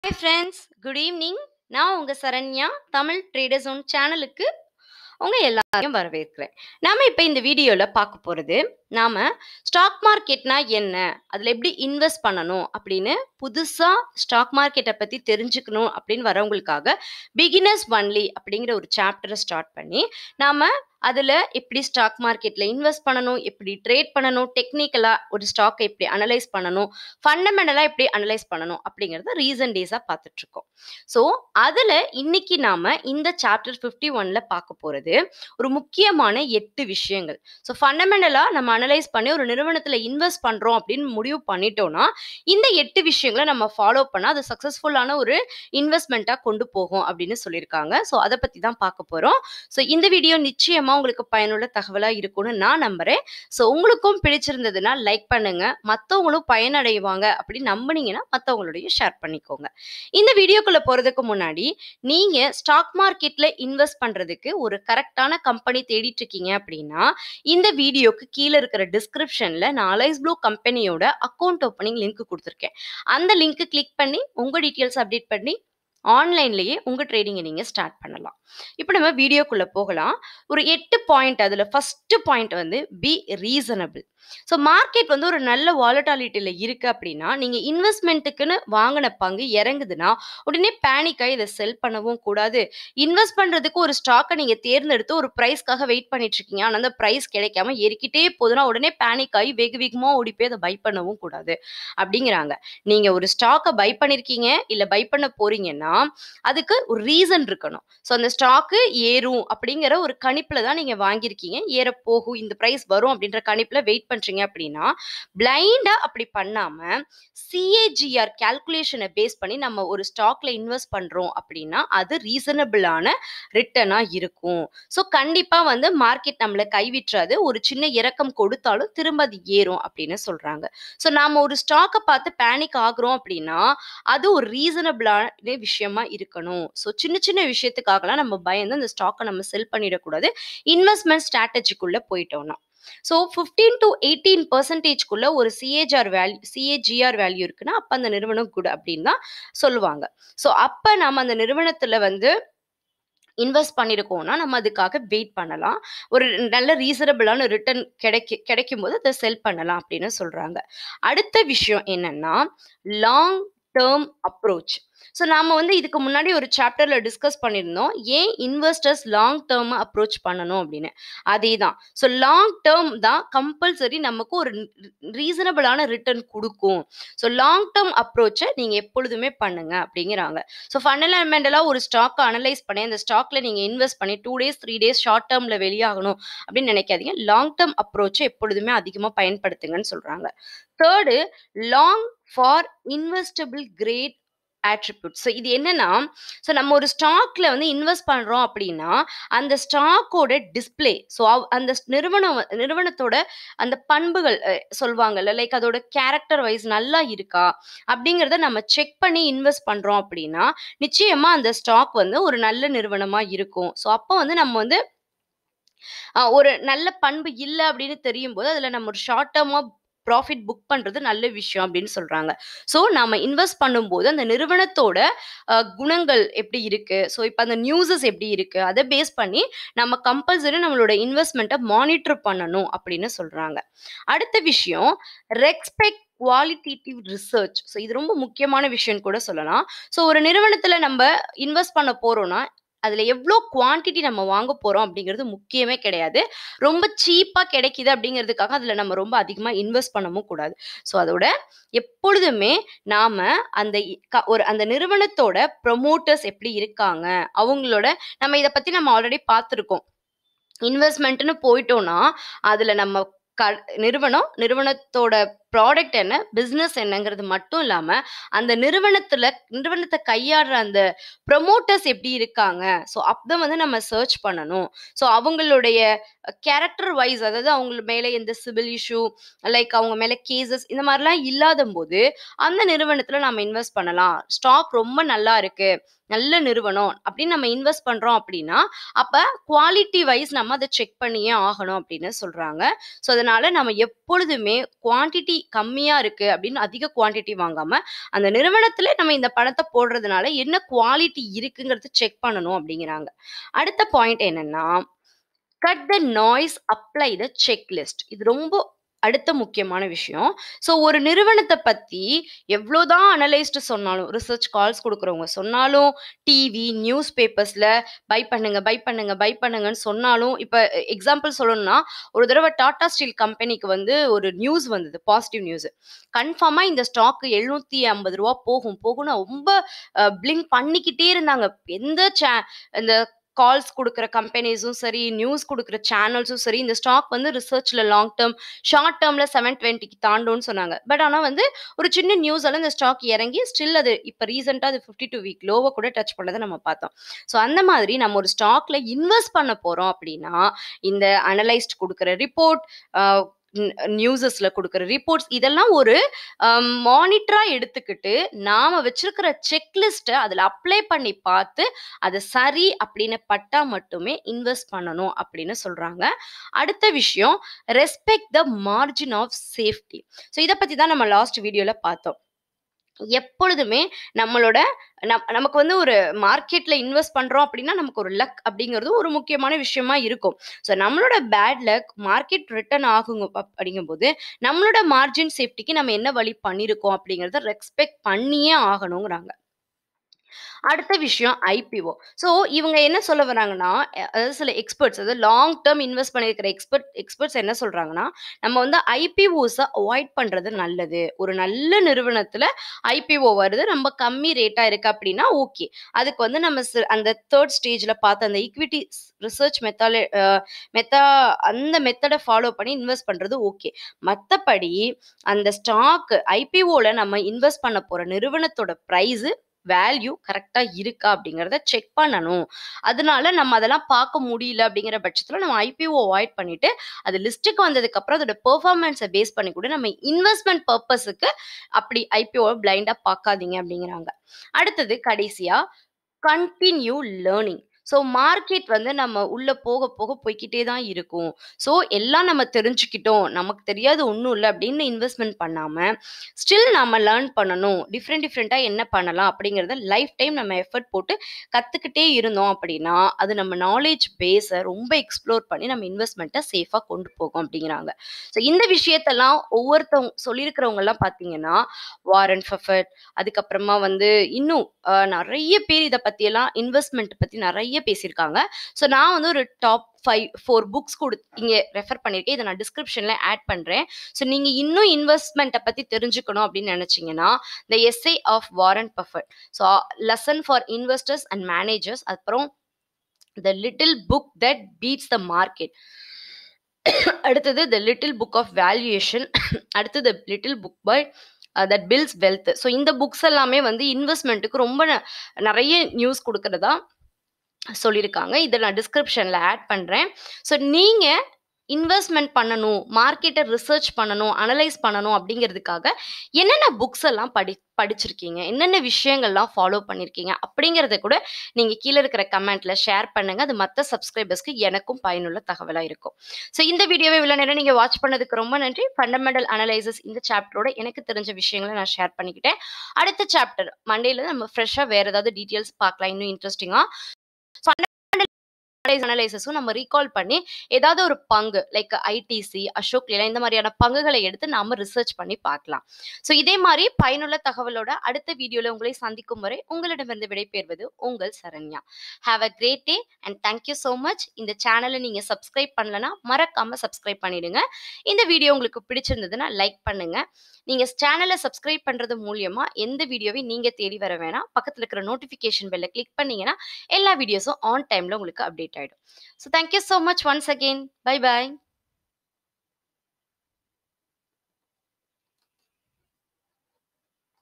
Hi friends good evening நான் உங்கள் Saranya Tamil traders one சேனலுக்கு உங்கள் எல்லாரையும் வரவேற்கிறேன் நாம் இப்போ இந்த வீடியோவில் பார்க்க போகிறது நாம் ஸ்டாக் மார்க்கெட்னா என்ன அதில் எப்படி இன்வெஸ்ட் பண்ணணும் அப்படின்னு புதுசாக ஸ்டாக் மார்க்கெட்டை பற்றி தெரிஞ்சுக்கணும் அப்படின்னு வரவங்களுக்காக பிகினர்ஸ் ஒன்லி அப்படிங்கிற ஒரு சாப்டரை ஸ்டார்ட் பண்ணி நாம் அதில் எப்படி ஸ்டாக் மார்க்கெட்டில் இன்வெஸ்ட் பண்ணணும் எப்படி ட்ரேட் பண்ணணும் டெக்னிக்கலாக ஒரு ஸ்டாக்கை எப்படி அனலைஸ் பண்ணணும் ஃபண்டமெண்டலாக எப்படி அனலைஸ் பண்ணணும் அப்படிங்கிறத ரீசன்ட் டேஸாக பார்த்துட்ருக்கோம் ஸோ அதில் இன்னைக்கு நாம் இந்த சாப்டர் ஃபிஃப்டி ஒனில் பார்க்க போகிறது ஒரு முக்கியமான எட்டு விஷயங்கள் ஸோ ஃபண்டமெண்டலாக நம்ம அனலைஸ் பண்ணி ஒரு நிறுவனத்தில் இன்வெஸ்ட் பண்ணுறோம் அப்படின்னு முடிவு பண்ணிட்டோம்னா இந்த எட்டு விஷயங்களை நம்ம ஃபாலோ பண்ணால் அது சக்ஸஸ்ஃபுல்லான ஒரு இன்வெஸ்ட்மெண்ட்டாக கொண்டு போகும் அப்படின்னு சொல்லியிருக்காங்க ஸோ அதை பற்றி தான் பார்க்க போகிறோம் ஸோ இந்த வீடியோ நிச்சயமாக உங்களுக்கு பயனுள்ள தகவலாக இருக்கும்னு நான் நம்புகிறேன் ஸோ உங்களுக்கும் பிடிச்சிருந்ததுன்னா லைக் பண்ணுங்க மற்றவங்களும் பயனடைவாங்க அப்படின்னு நம்புனீங்கன்னா மற்றவங்களோடய ஷேர் பண்ணிக்கோங்க இந்த வீடியோக்குள்ளே போகிறதுக்கு முன்னாடி நீங்கள் ஸ்டாக் மார்க்கெட்டில் இன்வெஸ்ட் பண்ணுறதுக்கு ஒரு கரெக்டான கம்பெனி தேடிட்டு இருக்கீங்க அப்படின்னா இந்த வீடியோக்கு கீழே இருக்கிற டிஸ்கிரிப்ஷனில் நான் அலைஸ் ப்ளூ கம்பெனியோட அக்கௌண்ட் ஓப்பனிங் லிங்க் கொடுத்துருக்கேன் அந்த லிங்க்கு கிளிக் பண்ணி உங்கள் டீட்டெயில்ஸ் அப்டேட் பண்ணி ஆன்லைன்லேயே உங்கள் ட்ரேடிங்கை நீங்கள் ஸ்டார்ட் பண்ணலாம் இப்போ நம்ம வீடியோக்குள்ளே போகலாம் ஒரு எட்டு பாயிண்ட் அதில் ஃபஸ்ட்டு பாயிண்ட் வந்து பி ரீசனபிள் ஸோ மார்க்கெட் வந்து ஒரு நல்ல வாலட்டாலிட்டியில் இருக்குது அப்படின்னா நீங்கள் இன்வெஸ்ட்மெண்ட்டுக்குன்னு வாங்கின பங்கு இறங்குதுன்னா உடனே பேனிக்காக இதை செல் பண்ணவும் கூடாது இன்வெஸ்ட் பண்ணுறதுக்கு ஒரு ஸ்டாக்கை நீங்கள் தேர்ந்தெடுத்து ஒரு ப்ரைஸ்க்காக வெயிட் பண்ணிட்டு இருக்கீங்க ஆனால் அந்த ப்ரைஸ் கிடைக்காம ஏறிக்கிட்டே போதுன்னா உடனே பேனிக் ஆகி வெகு வேகமாக ஓடி போய் அதை பை பண்ணவும் கூடாது அப்படிங்கிறாங்க நீங்கள் ஒரு ஸ்டாக்கை பை பண்ணியிருக்கீங்க இல்லை பை பண்ண போறீங்கன்னா அதுக்கு ஒரு ரீசன் இருக்கணும் ஸோ அந்த ஸ்டாக்கு ஏறும் அப்படிங்கிற ஒரு கணிப்பில் தான் நீங்கள் வாங்கியிருக்கீங்க ஏற போகும் இந்த ப்ரைஸ் வரும் அப்படின்ற கணிப்பில் வெயிட் பண்ணுறீங்க அப்படின்னா பிளைண்டாக அப்படி பண்ணாமல் சிஏஜிஆர் கேல்குலேஷனை பேஸ் பண்ணி நம்ம ஒரு ஸ்டாக்ல இன்வெஸ்ட் பண்ணுறோம் அப்படின்னா அது ரீசனபிளான ரிட்டர்னாக இருக்கும் ஸோ கண்டிப்பாக வந்து மார்க்கெட் நம்மளை கைவிட்டுறாது ஒரு சின்ன இறக்கம் கொடுத்தாலும் திரும்ப அது ஏறும் அப்படின்னு சொல்கிறாங்க ஸோ நாம் ஒரு ஸ்டாக்கை பார்த்து பேனிக் ஆகுறோம் அப்படின்னா அது ஒரு ரீசனபிளான விஷயமா இருக்கணும் ஸோ சின்ன சின்ன விஷயத்துக்காகலாம் நம்ம பயந்து அந்த ஸ்டாக்கை நம்ம செல் பண்ணிடக்கூடாது இன்வெஸ்ட்மெண்ட் ஸ்ட்ராட்டஜிக்குள்ளே போயிட்டோம்னா ஸோ ஃபிஃப்டீன் டு எயிட்டீன் பர்சன்டேஜ்க்குள்ள ஒரு சிஏஜிஆர் வேல்யூ சிஏஜிஆர் வேல்யூ இருக்குன்னா அப்போ அந்த நிறுவனம் குட் அப்படின்னு தான் சொல்லுவாங்க ஸோ அப்போ நம்ம அந்த நிறுவனத்தில் வந்து இன்வெஸ்ட் பண்ணியிருக்கோம்னா நம்ம அதுக்காக வெயிட் பண்ணலாம் ஒரு நல்ல ரீசனபிளான ரிட்டர்ன் கிடைக்க கிடைக்கும் போது அதை செல் பண்ணலாம் அப்படின்னு சொல்கிறாங்க அடுத்த விஷயம் என்னன்னா லாங் டேர்ம் அப்ரோச் ஸோ நாம் வந்து இதுக்கு முன்னாடி ஒரு சாப்டரில் டிஸ்கஸ் பண்ணியிருந்தோம் ஏன் இன்வெஸ்டர்ஸ் லாங் டேர்ம் அப்ரோச் பண்ணணும் அப்படின்னு அதே தான் ஸோ லாங் டேர்ம் தான் கம்பல்சரி நமக்கு ஒரு ரீசனபிளான ரிட்டர்ன் கொடுக்கும் ஸோ லாங் டேர்ம் அப்ரோச்சை நீங்கள் எப்பொழுதுமே பண்ணுங்க அப்படிங்கிறாங்க ஸோ ஃபண்டமெண்டலாக ஒரு ஸ்டாக்கை அனலைஸ் பண்ணி அந்த ஸ்டாக்ல நீங்கள் இன்வெஸ்ட் பண்ணி two days three days short டேர்மில் வெளியாகணும் அப்படின்னு நினைக்காதீங்க லாங் டேர்ம் அப்ரோச்சை எப்பொழுதுமே அதிகமாக பயன்படுத்துங்கன்னு சொல்கிறாங்க third long for investable great attribute so இது என்னன்னா ஸோ நம்ம ஒரு ஸ்டாக்ல வந்து இன்வெஸ்ட் பண்ணுறோம் அப்படின்னா அந்த ஸ்டாக்கோட டிஸ்பிளே ஸோ அந்த நிறுவனம் நிறுவனத்தோட அந்த பண்புகள் சொல்லுவாங்கல்ல லைக் அதோட கேரக்டர் வைஸ் நல்லா இருக்கா அப்படிங்கிறத நம்ம செக் பண்ணி இன்வெஸ்ட் பண்ணுறோம் அப்படின்னா நிச்சயமா அந்த ஸ்டாக் வந்து ஒரு நல்ல நிறுவனமாக இருக்கும் ஸோ அப்போ வந்து நம்ம வந்து ஒரு நல்ல பண்பு இல்லை அப்படின்னு தெரியும் போது அதில் நம்ம ஒரு ஷார்ட் டேர்மாக ப்ராஃபிட் புக் பண்ணுறது நல்ல விஷயம் அப்படின்னு சொல்கிறாங்க ஸோ நாம் இன்வெஸ்ட் பண்ணும்போது அந்த நிறுவனத்தோட குணங்கள் எப்படி இருக்குது ஸோ இப்போ அந்த நியூஸஸ் எப்படி இருக்குது அதை பேஸ் பண்ணி நம்ம கம்பல்சரி நம்மளோட இன்வெஸ்ட்மெண்ட்டை மானிட்டர் பண்ணணும் அப்படின்னு சொல்கிறாங்க அடுத்த விஷயம் ரெஸ்பெக்ட் குவாலிட்டேட்டிவ் ரிசர்ச் ஸோ இது ரொம்ப முக்கியமான விஷயம் கூட சொல்லலாம் ஸோ ஒரு நிறுவனத்தில் நம்ம இன்வெஸ்ட் பண்ண போகிறோன்னா அதில் எவ்வளோ குவான்டிட்டி நம்ம வாங்க போகிறோம் அப்படிங்கிறது முக்கியமே கிடையாது ரொம்ப சீப்பாக கிடைக்கிது அப்படிங்கிறதுக்காக அதில் நம்ம ரொம்ப அதிகமாக இன்வெஸ்ட் பண்ணவும் கூடாது ஸோ அதோட எப்பொழுதுமே நாம் அந்த ஒரு அந்த நிறுவனத்தோட ப்ரொமோட்டர்ஸ் எப்படி இருக்காங்க அவங்களோட நம்ம இதை பற்றி நம்ம ஆல்ரெடி பார்த்துருக்கோம் இன்வெஸ்ட்மெண்ட்டுன்னு போயிட்டோம்னா அதில் நம்ம க நிறுவனம் நிறுவனத்தோட ப்ராடக்ட் என்ன பிஸ்னஸ் என்னங்கிறது மட்டும் இல்லாமல் அந்த நிறுவனத்தில் நிறுவனத்தை கையாடுற அந்த ப்ரொமோட்டர்ஸ் எப்படி இருக்காங்க ஸோ அப்போ வந்து நம்ம சர்ச் பண்ணணும் ஸோ அவங்களுடைய கேரக்டர் வைஸ் அதாவது அவங்க மேலே எந்த சிவில் இஷ்யூ லைக் அவங்க மேலே கேசஸ் இந்த மாதிரிலாம் இல்லாத போது அந்த நிறுவனத்தில் நம்ம இன்வெஸ்ட் பண்ணலாம் ஸ்டாக் ரொம்ப நல்லா இருக்கு நல்ல நிறுவனம் அப்படின்னு நம்ம இன்வெஸ்ட் பண்ணுறோம் அப்படின்னா அப்போ குவாலிட்டி வைஸ் நம்ம அதை செக் பண்ணியே ஆகணும் அப்படின்னு சொல்கிறாங்க ஸோ அதனால் நம்ம எப்பொழுதுமே குவான்டிட்டி கம்மியா இருக்கு அப்படின்னு அதிக குவான்டிட்டி வாங்காம, அந்த நிறுவனத்தில நம்ம இந்த பணத்த போடுறதுனால என்ன குவாலிட்டி இருக்குங்கிறது செக் பண்ணணும் அப்படிங்கிறாங்க. அடுத்த பாயிண்ட் என்னன்னா, cut the noise, apply the checklist. இது ரொம்ப அடுத்த முக்கியமான விஷயம். ஸோ ஒரு நிறுவனத்த பத்தி எவ்வளோதான் அனலைஸ்ட் சொன்னாலும், ரிசர்ச் கால்ஸ் குடுக்குறவங்க சொன்னாலும், டிவி, நியூஸ் பேப்பர்ஸ்ல பை பண்ணுங்க, பை பண்ணுங்க, பை பண்ணுங்கன்னு சொன்னாலும், இப்ப எ எக்ஸாம்பிள் சொல்லணும்னா, ஒரு தடவ டாடா ஸ்டீல் கம்பெனிக்கு வந்து ஒரு நியூஸ் வந்தது. Positive news. கன்ஃபார்மா இந்த ஸ்டாக் ரூ. 750 போகும், போகும்னு ரொம்ப அ பிளிங்க் பண்ணிக்கிட்டே இருந்தாங்க. எந்த சே இந்த கால்ஸ் குடுக்குற கம்பெனிஸும் சரி, நியூஸ் குடுக்குற சேனல்ஸும் சரி, இந்த ஸ்டாக் வந்து ரிசர்ச்ல லாங் டெர்ம், ஷார்ட் டெர்ம்ல 720க்கு தாண்டும்னு சொன்னாங்க. பட் ஆனா வந்து ஒரு சின்ன நியூஸால இந்த ஸ்டாக் இறங்கி ஸ்டில் அது இப்ப ரீசென்ட்டா அது 52 வீக் லோவ கூட டச் பண்ணத நம்ம பார்த்தோம். ஸோ அந்த மாதிரி நம்ம ஒரு ஸ்டாக்ல இன்வெஸ்ட் பண்ண போறோம் அப்படின்னா, இந்த அனலைஸ்ட் குடுக்குற ரிப்போர்ட், அ ந நியூஸஸ்ல குடுக்குற ரிப்போர்ட்ஸ் இதெல்லாம் ஒரு அ மானிட்டரா எடுத்துக்கிட்டு, நாம வச்சிருக்கிற செக்லிஸ்ட்ட அதுல அப்ளை பண்ணி பார்த்து, அது சரி அப்படின்னு பட்டா மட்டுமே இன்வெஸ்ட் பண்ணணும் அப்படின்னு சொல்றாங்க. அடுத்த விஷயம், respect the margin of safety. So இத பத்தி தான் நம்ம லாஸ்ட் வீடியோல பார்த்தோம். எப்பொழுதுமே நம்மளோட நம் நமக்கு வந்து ஒரு மார்க்கெட்ல இன்வெஸ்ட் பண்றோம் அப்படின்னா, நமக்கு ஒரு லக் அப்படிங்கிறதும் ஒரு முக்கியமான விஷயமா இருக்கும். ஸோ நம்மளோட பேட் லக் மார்க்கெட் ரிட்டர்ன் ஆகுங்க அப்படிங்கும்போது, நம்மளோட மார்ஜின் சேஃப்டிக்கு நம்ம என்ன வழி பண்ணியிருக்கோம் அப்படிங்கிறத ரெஸ்பெக்ட் பண்ணியே ஆகணுங்கிறாங்க. அடுத்த விஷயம் ஐபிஓ. ஸோ இவங்க என்ன சொல்ல வராங்கன்னா, அ அதாவது சில எக்ஸ்பெர்ட்ஸ் அதாவது லாங் டெர்ம் இன்வெஸ்ட் பண்ணியிருக்கிற எக்ஸ்பெர்ட் எக்ஸ்பெர்ட்ஸ் என்ன சொல்றாங்கன்னா, நம்ம வந்து ஐபிஓஸ அவாய்ட் பண்றது நல்லது. ஒரு நல்ல நிறுவனத்தில ஐபிஓ வருது. ரொம்ப கம்மி ரேட்டா இருக்கு அப்படின்னா ஓகே. அதுக்கு வந்து நம்ம ஸ் அந்த 3 ஸ்டேஜ்ல பார்த்த அந்த ஈக்விட்டி ஸ் ரிசர்ச் மெத்தால அ மெத்தா அந்த மெத்தட ஃபாலோ பண்ணி இன்வெஸ்ட் பண்றது ஓகே. மத்தபடி அந்த ஸ்டாக் ஐபிஓல நம்ம இன்வெஸ்ட் பண்ண போற நிறுவனத்தோட பிரைஸ், வேல்யூ கரெக்ட்டா இருக்கா அப்படிங்கிறத செக் பண்ணணும். அதனால நம்ம அதெல்லாம் பார்க்க முடியல அப்படிங்கிற பட்சத்தில நம்ம ஐபிஓ அவாய்ட் பண்ணிட்டு, அது லிஸ்ட்க்கு வந்ததுக்கப்புறம் அதோட பெர்ஃபார்மன்ஸ பேஸ் பண்ணி கூட நம்ம இன்வெஸ்ட்மென்ட் பர்ப்பஸுக்கு அப்படி ஐபிஓவ பிளைண்டா பார்க்காதீங்க அப்படிங்கிறாங்க. அடுத்தது கடைசியா, கன்டின்யூ லர்னிங். ஸோ மார்க்கெட் வந்து நம்ம உள்ள போக போக போய்க்கிட்டே தான் இருக்கும். ஸோ எல்லாம் நம்ம தெரிஞ்சுக்கிட்டோம். நமக்கு தெரியாது ஒண்ணும் இல்ல அப்படின்னு இன்வெஸ்ட்மென்ட் பண்ணாம, ஸ்டில் நாம லேர்ன் பண்ணணும். டிஃபரெண்ட் டிஃபரெண்ட்டா என்ன பண்ணலாம் அப்படிங்கிறத லைஃப் டைம் நம்ம எஃபோர்ட் போட்டு கத்துக்கிட்டே இருந்தோம் அப்படின்னா, அது நம்ம நாலேட்ஜ் பேஸ ரொம்ப எக்ஸ்ப்ளோர் பண்ணி நம்ம இன்வெஸ்ட்மென்ட்ட சேஃபா கொண்டு போகும் அப்படிங்கிறாங்க. ஸோ இந்த விஷயத்தெல்லாம் ஒவ்வொருத்தவங்க சொல்லியிருக்கிறவங்கலாம் பார்த்தீங்கன்னா, வாரன் பஃபெட், அதுக்கப்புறமா வந்து இன்னும் அ நெறைய பேர் இத பத்தியெல்லாம் இன்வெஸ்ட்மென்ட் பத்தி நெறைய பேசியிருக்காங்க. ஸோ நான் வந்து ஒரு டாப் 5 4 புக்ஸ் குடுத் இங்க ரெஃபர் பண்ணியிருக்கேன். இத நான் டிஸ்கிரிப்ஷன்ல ஆட் பண்றேன். ஸோ நீங்க இன்னும் இன்வெஸ்ட்மென்ட்ட பத்தி தெரிஞ்சுக்கணும் அப்படின்னு நெனச்சீங்கன்னா, the essay of Warren Buffett. So lesson for investors and managers அப்புறம் the little book that beats the market. அடுத்தது the little book of valuation. அடுத்து the little book by uh that builds wealth. So இந்த books எல்லாமே வந்து இன்வெஸ்ட்மென்ட்க்கு ரொம்ப ந நெறைய news குடுக்கிறதா சொல்லியிருக்காங்க. இத நான் டிஸ்கிரிப்ஷன்ல ஆட் பண்றேன். ஸோ நீங்க இன்வெஸ்ட்மென்ட் பண்ணணும், மார்க்கெட்ட ரிசர்ச் பண்ணணும், அனலைஸ் பண்ணணும் அப்படிங்கிறதுக்காக என்னென்ன புக்ஸ் எல்லாம் படி படிச்சிருக்கீங்க? என்னென்ன விஷயங்கள்லாம் ஃபாலோ பண்ணியிருக்கீங்க? அப்படிங்கிறத கூட நீங்க கீழ இருக்கிற கமெண்ட்ல ஷேர் பண்ணுங்க. அது மத்த சப்ஸ்கிரைபர்ஸ்க்கு எனக்கும் பயனுள்ள தகவலா இருக்கும். ஸோ இந்த வீடியோவ இவ்வளோ நேரம் நீங்க வாட்ச் பண்ணதுக்கு ரொம்ப நன்றி. ஃபண்டமெண்டல் அனலைசிஸ் இந்த சாப்டரோட எனக்கு தெரிஞ்ச விஷயங்கள நான் ஷேர் பண்ணிக்கிட்டேன். அடுத்த சாப்டர் மண்டேல நம்ம ஃப்ரெஷ்ஷா வேற ஏதாவது டீட்டெயில்ஸ் பார்க்கலாம் இன்னும் இன்ட்ரஸ்டிங்கா. ஃபண்டமெண்டல் அனலைசிஸும் நம்ம ரீகால் பண்ணி ஏதாவது ஒரு பங்கு லைக் ஐடிசி, அசோக் லேலண்ட் இந்த மாதிரியான பங்குகளை எடுத்து நாம ரிசர்ச் பண்ணி பார்க்கலாம். ஸோ இதே மாரி பயனுள்ள தகவலோட அடுத்த வீடியோல உங்களை சந்திக்கும் வரை உங்களிடமிருந்து விடைபெறுவது உங்கள் Saranya. Have a great day and thank you so much. இந்த சேனல நீங்க சப்ஸ்கிரைப் பண்ணலனா மறக்காம சப்ஸ்கிரைப் பண்ணிடுங்க. இந்த வீடியோ உங்களுக்கு பிடிச்சிருந்ததுன்னா லைக் பண்ணுங்க. நீங்க சேனல சப்ஸ்கிரைப் பண்றது மூலியமா எந்த வீடியோவையும் நீங்க தேடி வர வேணாம். பக்கத்துல இருக்கிற நோட்டிஃபிகேஷன் பெல்ல கிளிக் பண்ணீங்கன்னா, எல்லா வீடியோஸும் ஆன் டைம்ல உங்களுக்கு அப்டேட் ஆயிடும். So thank you so much once again. Bye by.